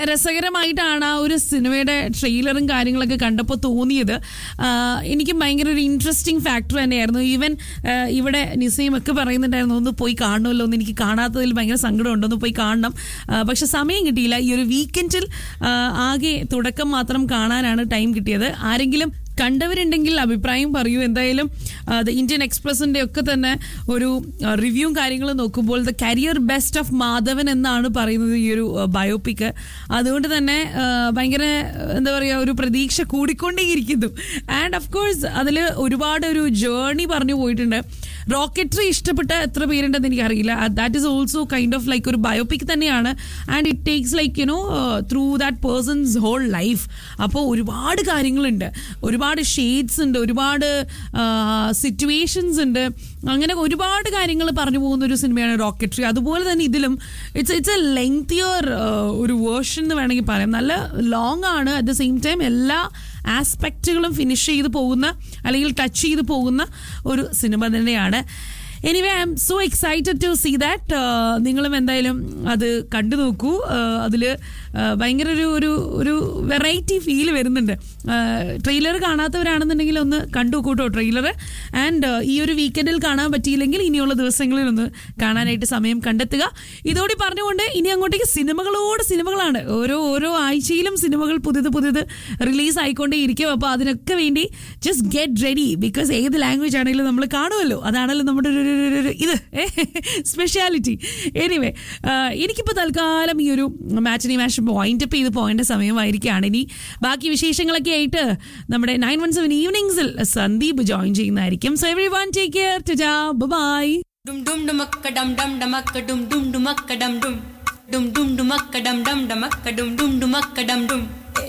രസകരമായിട്ടാണ് ആ ഒരു സിനിമയുടെ ട്രെയിലറും കാര്യങ്ങളൊക്കെ കണ്ടപ്പോൾ തോന്നിയത് ആ, എനിക്ക് ഭയങ്കര ഒരു ഇൻട്രസ്റ്റിംഗ് ഫാക്ടർ തന്നെയായിരുന്നു ഈവൻ ആ, ഇവിടെ നിസയും ഒക്കെ പറയുന്നുണ്ടായിരുന്നു ഒന്ന് പോയി കാണണമല്ലോ ഒന്ന് എനിക്ക് കാണാത്തതിൽ ഭയങ്കര സങ്കടമുണ്ട് ഒന്ന് പോയി കാണണം ആ, പക്ഷെ സമയം കിട്ടിയില്ല ഈ ഒരു വീക്കെൻഡിൽ ആകെ തുടക്കം മാത്രം കാണാനാണ് ടൈം കിട്ടിയത് ആരെങ്കിലും കണ്ടവരുണ്ടെങ്കിൽ അഭിപ്രായം പറയൂ എന്തായാലും ദ ഇന്ത്യൻ എക്സ്പ്രസിന്റെ ഒക്കെ തന്നെ ഒരു റിവ്യൂവും കാര്യങ്ങളും നോക്കുമ്പോൾ the career best of Madhavan എന്നാണ് പറയുന്നത് ഈ ഒരു ബയോപിക്ക് അതുകൊണ്ട് തന്നെ ആ, ഭയങ്കര എന്താ പറയുക ഒരു പ്രതീക്ഷ കൂടിക്കൊണ്ടേയിരിക്കുന്നു ആൻഡ് ഓഫ് കോഴ്സ് അതിൽ ഒരുപാട് ഒരു ജേർണി പറഞ്ഞു പോയിട്ടുണ്ട് റോക്കറ്ററി ഇഷ്ടപ്പെട്ട എത്ര പേരുണ്ടെന്ന് എനിക്കറിയില്ല that is also kind of like ഒരു ബയോപിക് തന്നെയാണ് and it takes like you know through that person's whole life അപ്പോൾ ഒരുപാട് കാര്യങ്ങളുണ്ട് ഒരുപാട് ഷെയ്ഡ്സ് ഉണ്ട് ഒരുപാട് സിറ്റുവേഷൻസ് ഉണ്ട് അങ്ങനെ ഒരുപാട് കാര്യങ്ങൾ പറഞ്ഞു പോകുന്ന ഒരു സിനിമയാണ് റോക്കറ്ററി അതുപോലെ തന്നെ ഇതിലും ഇറ്റ്സ് ഇറ്റ്സ് എ ലെങ്തിയർ ഒരു വേർഷൻ എന്ന് വേണമെങ്കിൽ പറയാം നല്ല ലോങ് ആണ് അറ്റ് ദ സെയിം ടൈം എല്ലാ ആസ്പെക്റ്റുകളും ഫിനിഷ് ചെയ്ത് പോകുന്ന അല്ലെങ്കിൽ ടച്ച് ചെയ്ത് പോകുന്ന ഒരു സിനിമ തന്നെയാണ് anyway I'm so excited to see that നിങ്ങളും എന്തായാലും അത് കണ്ടു നോക്കൂ അതിൽ ഭയങ്കര ഒരു ഒരു ഒരു വെറൈറ്റി ഫീൽ വരുന്നുണ്ട് ട്രെയിലർ കാണാത്തവരാണെന്നുണ്ടെങ്കിൽ ഒന്ന് കണ്ടു കൂട്ടോ ട്രെയിലർ ആൻഡ് ഈ ഒരു വീക്കെൻഡിൽ കാണാൻ പറ്റിയില്ലെങ്കിൽ ഇനിയുള്ള ദിവസങ്ങളിൽ ഒന്ന് കാണാനായിട്ട് സമയം കണ്ടെത്തുക ഇതോടെ പറഞ്ഞുകൊണ്ട് ഇനി അങ്ങോട്ടേക്ക് സിനിമകളോട് സിനിമകളാണ് ഓരോ ഓരോ ആഴ്ചയിലും സിനിമകൾ പുതിയത് പുതിയത് റിലീസ് ആയിക്കൊണ്ടേ ഇരിക്കും അപ്പോൾ അതിനൊക്കെ വേണ്ടി ജസ്റ്റ് ഗെറ്റ് റെഡി ബിക്കോസ് ഏത് ലാംഗ്വേജ് ആണെങ്കിലും നമ്മൾ കാണുമല്ലോ അതാണല്ലോ നമ്മുടെ ഒരു ഒരു- ഒരു- ഒരു ഇത് സ്പെഷ്യാലിറ്റി എനിവേ എനിക്കിപ്പോൾ തൽക്കാലം ഈ ഒരു മാച്ചിനി മാച്ച് പോയിന്റ് അപ്പ് ചെയ്ത് പോകേണ്ട സമയമായിരിക്കുകയാണ് ഇനി ബാക്കി വിശേഷങ്ങളൊക്കെ ആയിട്ട് നമ്മുടെ നയൻ വൺ സെവൻ ഈവനിങ്സിൽ സന്ദീപ് ജോയിൻ ചെയ്യുന്നതായിരിക്കും so everyone take care bye Dum dum dumakka dum dum dumakka dum dum dumakka dum dum dum dum dumakka dum dum dumakka dum dum dumakka dum dum